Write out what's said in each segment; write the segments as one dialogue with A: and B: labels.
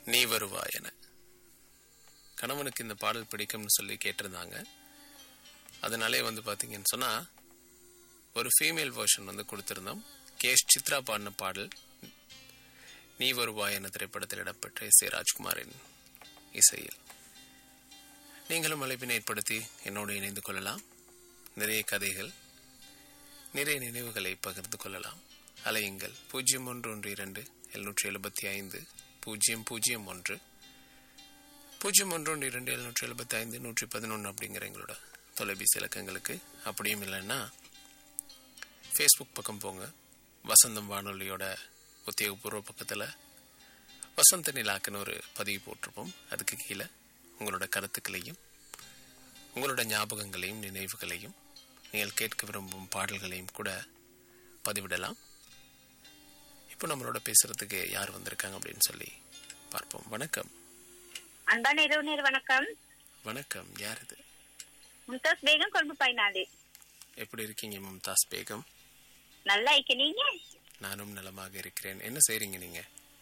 A: நீ வருவாய் என கணவனுக்கு இந்த பாடல் பிடிக்கும்னு சொல்லி கேட்டிருந்தாங்க அதனாலே வந்து பார்த்தீங்கன்னு சொன்னால் ஒரு ஃபீமேல் வெர்ஷன் வந்து கொடுத்துருந்தோம் கேஷ் சித்ரா பாடின பாடல் நீ வருவாய் என திரைப்படத்தில் இடம்பெற்ற எஸ் ஏ ராஜ்குமாரின் இசையில் நீங்களும் அழைப்பினை ஏற்படுத்தி என்னோடு இணைந்து கொள்ளலாம் நிறைய கதைகள் நிறைய நினைவுகளை பகிர்ந்து கொள்ளலாம் அலையுங்கள் பூஜ்ஜியம் ஒன்று ஒன்று இரண்டு எழுநூற்றி எழுபத்தி ஐந்து பூஜ்ஜியம் பூஜ்ஜியம் ஒன்று பூஜ்ஜியம் ஒன்று ஒன்று இரண்டு எழுநூற்றி எழுபத்தி ஐந்து நூற்றி பதினொன்று அப்படிங்கிற எங்களோட தொலைபேசி இலக்கங்களுக்கு அப்படியும் இல்லைன்னா ஃபேஸ்புக் பக்கம் போங்க வசந்தம் வானொலியோட உத்தியோகபூர்வ பக்கத்தில் வசந்த நிலாக்குன்னு ஒரு பதிவு போட்டிருப்போம் அதுக்கு கீழே உங்களோட கருத்துக்களையும் உங்களோட ஞாபகங்களையும் நினைவுகளையும் நீங்கள் கேட்க விரும்பும் பாடல்களையும் கூட பதிவிடலாம் இப்போ நம்மளோட பேசுறதுக்கு யார் வந்திருக்காங்க அப்படின்னு சொல்லி பார்ப்போம் வணக்கம்
B: அன்பான இரவு நேர வணக்கம்
A: வணக்கம் யார் இது
B: மும்தாஸ் பேகம் கொழும்பு பயனாளி
A: எப்படி இருக்கீங்க மும்தாஸ் பேகம்
B: நல்லா இருக்க நீங்க
A: நானும் நலமாக இருக்கிறேன் என்ன செய்றீங்க நீங்க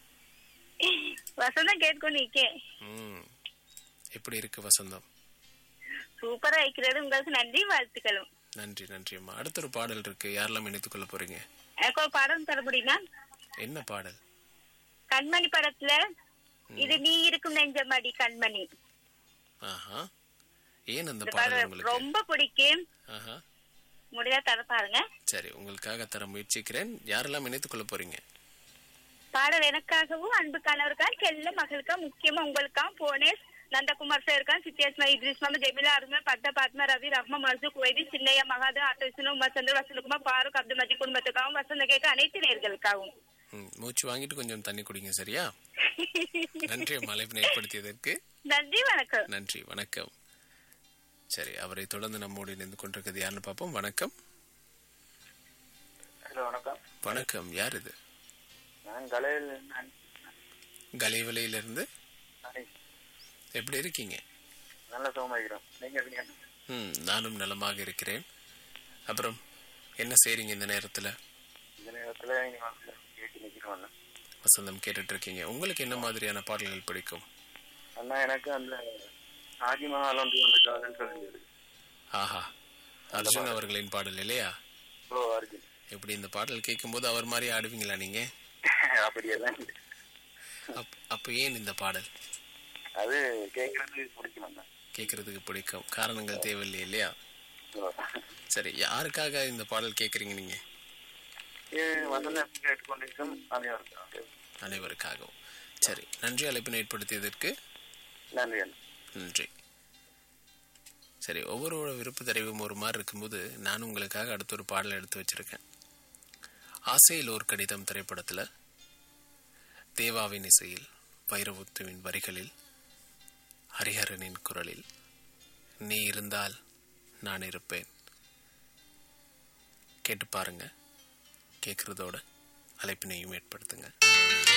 B: வசந்தம் கேட்கணும் நீக்கே
A: ம் எப்படி இருக்கு வசந்தம்
B: சூப்பரா இருக்கிறது உங்களுக்கு நன்றி வாழ்த்துக்களும்
A: நன்றி நன்றி அம்மா அடுத்த ஒரு பாடல் இருக்கு யாரெல்லாம் இணைத்துக் கொள்ள போறீங்க
B: எனக்கு ஒரு படம் தர முடியுமா
A: என்ன பாடல்
B: கண்மணி படத்துல இது நீ இருக்கும் நெஞ்சமடி கண்மணி
A: ஆஹா ஏன் அந்த
B: இந்த
A: பாடல்
B: பாடம்
A: உங்களுக்கு
B: ரொம்ப பிடிக்கும்
A: ஆஹா
B: முடிஞ்சா தர பாருங்க
A: சரி உங்களுக்காக தர முயற்சிக்கிறேன் யாரெல்லாம் இணைத்துக் கொள்ள போறீங்க
B: பாடல் எனக்காகவும் அன்பு கணவருக்கா செல்ல மகளுக்கா முக்கியமா உங்களுக்கா போனேஸ் நந்தகுமார் சார் இருக்கான் சித்தியாஸ்மா இத்ரிஸ் மாமா ஜெமிலா அருமை பத்த பாத்மா ரவி ரஹ்மா மசு குவைதி சின்னையா மகாது ஆட்டோசினு உமாசந்திர வசந்தகுமார் பாருக் அப்துல் மஜி குடும்பத்துக்காகவும் வசந்த கேட்க அனைத்து நேர்களுக்காகவும்
A: ம், மூச்சு வாங்கிட்டு கொஞ்சம் தண்ணி குடிங்க சரியா நன்றி அம்மா அழைப்பினை ஏற்படுத்தியதற்கு
B: நன்றி வணக்கம்
A: நன்றி வணக்கம் சரி அவரை தொடர்ந்து நம்மோடு இணைந்து கொண்டிருக்கிறது யாருன்னு பார்ப்போம் வணக்கம்
C: ஹலோ வணக்கம்
A: வணக்கம் யார் இது
C: நான் கலையில் நான்
A: கலைவலையிலிருந்து
C: நானே
A: எப்படி இருக்கீங்க
C: நல்ல சுகமாகிறோம் நீங்க எப்படிங்க
A: ம் நானும் நலமாக இருக்கிறேன் அப்புறம் என்ன செய்றீங்க இந்த நேரத்துல
C: இந்த நேரத்துல நீங்க வந்து கேட்டு நிக்கிறோம்
A: வசந்தம் கேட்டுட்டு இருக்கீங்க உங்களுக்கு என்ன மாதிரியான பாடல்கள் பிடிக்கும்
C: அண்ணா எனக்கு அந்த தாஜ்மஹால் ஒன்று வந்து காதல் சொல்லியது
A: ஆஹா அர்ஜுன் அவர்களின் பாடல் இல்லையா
C: ஓ அர்ஜுன்
A: எப்படி இந்த பாடல் கேட்கும்போது அவர் மாதிரி ஆடுவீங்களா நீங்க
C: அப்படியெல்லாம் இல்லை.
A: அப்- அப்ப ஏன் இந்த பாடல்
C: அது கேட்கறது பிடிக்கும் அண்ணா
A: கேட்கறதுக்கு பிடிக்கும் காரணங்கள் தேவையில்லை இல்லையா
C: ஓ.
A: சரி யாருக்காக இந்த பாடல் கேட்குறீங்க நீங்க
C: இது வந்து கேட்டுக்கொண்டிருக்கும் அனைவருக்கும்
A: அனைவருக்காகவும் சரி நன்றி அழைப்பினை ஏற்படுத்தியதற்கு
C: நன்றி அண்ணா
A: நன்றி சரி ஒவ்வொருவரோட விருப்ப தெரிவும் ஒரு மாதிரி இருக்கும்போது நான் உங்களுக்காக அடுத்த ஒரு பாடல் எடுத்து வச்சிருக்கேன் ஆசையில் ஒரு கடிதம் திரைப்படத்தில் தேவாவின் இசையில் வைரமுத்துவின் வரிகளில் ஹரிஹரனின் குரலில் நீ இருந்தால் நான் இருப்பேன் கேட்டு பாருங்க கேட்குறதோட அழைப்பினையும் ஏற்படுத்துங்க